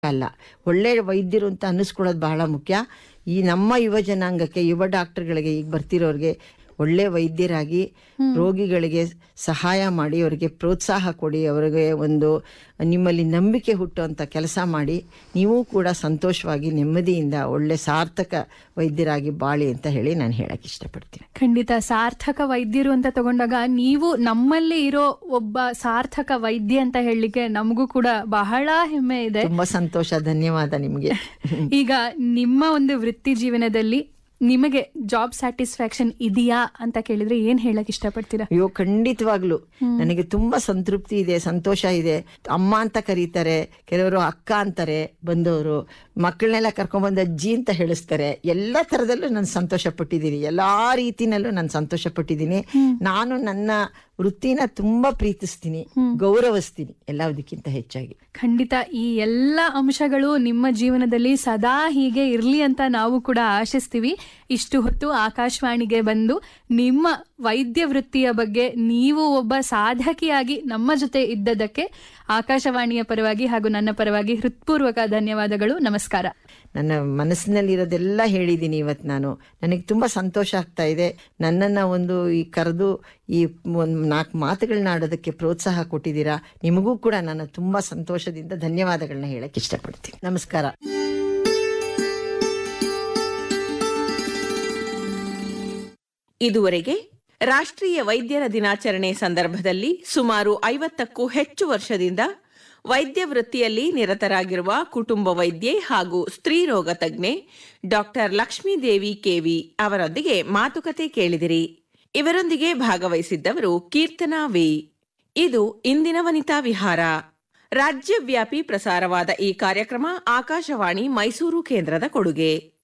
ಅಲ್ಲ ಒಳ್ಳೆ ವೈದ್ಯರು ಅಂತ ಅನ್ನಿಸ್ಕೊಳ್ಳೋದು ಬಹಳ ಮುಖ್ಯ ಈ ನಮ್ಮ ಯುವ ಜನಾಂಗಕ್ಕೆ ಯುವ ಡಾಕ್ಟರ್ಗಳಿಗೆ ಈಗ ಬರ್ತಿರೋರಿಗೆ ಒಳ್ಳೆ ವೈದ್ಯರಾಗಿ ರೋಗಿಗಳಿಗೆ ಸಹಾಯ ಮಾಡಿ ಅವರಿಗೆ ಪ್ರೋತ್ಸಾಹ ಕೊಡಿ ಅವರಿಗೆ ಒಂದು ನಿಮ್ಮಲ್ಲಿ ನಂಬಿಕೆ ಹುಟ್ಟುವಂಥ ಕೆಲಸ ಮಾಡಿ ನೀವು ಕೂಡ ಸಂತೋಷವಾಗಿ ನೆಮ್ಮದಿಯಿಂದ ಒಳ್ಳೆ ಸಾರ್ಥಕ ವೈದ್ಯರಾಗಿ ಬಾಳಿ ಅಂತ ಹೇಳಿ ನಾನು ಹೇಳಕ್ಕೆ ಇಷ್ಟಪಡ್ತೀನಿ ಖಂಡಿತ ಸಾರ್ಥಕ ವೈದ್ಯರು ಅಂತ ತಗೊಂಡಾಗ ನೀವು ನಮ್ಮಲ್ಲಿ ಇರೋ ಒಬ್ಬ ಸಾರ್ಥಕ ವೈದ್ಯ ಅಂತ ಹೇಳಲಿಕ್ಕೆ ನಮಗೂ ಕೂಡ ಬಹಳ ಹೆಮ್ಮೆ ಇದೆ ತುಂಬಾ ಸಂತೋಷ ಧನ್ಯವಾದ ನಿಮಗೆ ಈಗ ನಿಮ್ಮ ಒಂದು ವೃತ್ತಿ ಜೀವನದಲ್ಲಿ ನಿಮಗೆ ಜಾಬ್ ಸ್ಯಾಟಿಸ್ಫ್ಯಾಕ್ಷನ್ ಇದೆಯಾ ಅಂತ ಕೇಳಿದ್ರೆ ಏನ್ ಹೇಳಕ್ ಇಷ್ಟಪಡ್ತೀರಾ ಅಯ್ಯೋ ಖಂಡಿತವಾಗ್ಲು ನನಗೆ ತುಂಬಾ ಸಂತೃಪ್ತಿ ಇದೆ ಸಂತೋಷ ಇದೆ ಅಮ್ಮ ಅಂತ ಕರೀತಾರೆ ಕೆಲವರು ಅಕ್ಕ ಅಂತಾರೆ ಬಂದವರು ಮಕ್ಕಳನ್ನೆಲ್ಲ ಕರ್ಕೊಂಡ್ಬಂದು ಅಜ್ಜಿ ಅಂತ ಹೇಳಿಸ್ತಾರೆ ಎಲ್ಲ ತರದಲ್ಲೂ ನಾನು ಸಂತೋಷ ಪಟ್ಟಿದ್ದೀನಿ ಎಲ್ಲಾ ರೀತಿನಲ್ಲೂ ನಾನು ಸಂತೋಷ ಪಟ್ಟಿದ್ದೀನಿ ನಾನು ನನ್ನ ವೃತ್ತಿನ ತುಂಬಾ ಪ್ರೀತಿಸ್ತೀನಿ ಗೌರವಿಸ್ತೀನಿ ಎಲ್ಲದಕ್ಕಿಂತ ಹೆಚ್ಚಾಗಿ ಖಂಡಿತ ಈ ಎಲ್ಲ ಅಂಶಗಳು ನಿಮ್ಮ ಜೀವನದಲ್ಲಿ ಸದಾ ಹೀಗೆ ಇರ್ಲಿ ಅಂತ ನಾವು ಕೂಡ ಆಶಿಸ್ತೀವಿ ಇಷ್ಟು ಹೊತ್ತು ಆಕಾಶವಾಣಿಗೆ ಬಂದು ನಿಮ್ಮ ವೈದ್ಯ ವೃತ್ತಿಯ ಬಗ್ಗೆ ನೀವು ಒಬ್ಬ ಸಾಧಕಿಯಾಗಿ ನಮ್ಮ ಜೊತೆ ಇದ್ದದಕ್ಕೆ ಆಕಾಶವಾಣಿಯ ಪರವಾಗಿ ಹಾಗೂ ನನ್ನ ಪರವಾಗಿ ಹೃತ್ಪೂರ್ವಕ ಧನ್ಯವಾದಗಳು ನಮಸ್ಕಾರ ನನ್ನ ಮನಸ್ಸಿನಲ್ಲಿರೋದೆಲ್ಲ ಹೇಳಿದ್ದೀನಿ ಇವತ್ತು ನಾನು ನನಗೆ ತುಂಬ ಸಂತೋಷ ಆಗ್ತಾ ಇದೆ ನನ್ನನ್ನು ಒಂದು ಈ ಕರೆದು ಈ ಒಂದು ನಾಲ್ಕು ಮಾತುಗಳನ್ನ ಆಡೋದಕ್ಕೆ ಪ್ರೋತ್ಸಾಹ ಕೊಟ್ಟಿದ್ದೀರಾ ನಿಮಗೂ ಕೂಡ ನಾನು ತುಂಬ ಸಂತೋಷದಿಂದ ಧನ್ಯವಾದಗಳನ್ನ ಹೇಳಕ್ಕೆ ಇಷ್ಟಪಡ್ತೀನಿ ನಮಸ್ಕಾರ ಇದುವರೆಗೆ ರಾಷ್ಟ್ರೀಯ ವೈದ್ಯರ ದಿನಾಚರಣೆ ಸಂದರ್ಭದಲ್ಲಿ ಸುಮಾರು ಐವತ್ತಕ್ಕೂ ಹೆಚ್ಚು ವರ್ಷದಿಂದ ವೈದ್ಯ ವೃತ್ತಿಯಲ್ಲಿ ನಿರತರಾಗಿರುವ ಕುಟುಂಬ ವೈದ್ಯೆ ಹಾಗೂ ಸ್ತ್ರೀ ರೋಗ ತಜ್ಞೆ ಡಾಕ್ಟರ್ ಲಕ್ಷ್ಮೀದೇವಿ ಕೆವಿ ಅವರೊಂದಿಗೆ ಮಾತುಕತೆ ಕೇಳಿದಿರಿ ಇವರೊಂದಿಗೆ ಭಾಗವಹಿಸಿದ್ದವರು ಕೀರ್ತನಾ ವಿ ಇದು ಇಂದಿನ ವನಿತಾ ವಿಹಾರ ರಾಜ್ಯವ್ಯಾಪಿ ಪ್ರಸಾರವಾದ ಈ ಕಾರ್ಯಕ್ರಮ ಆಕಾಶವಾಣಿ ಮೈಸೂರು ಕೇಂದ್ರದ ಕೊಡುಗೆ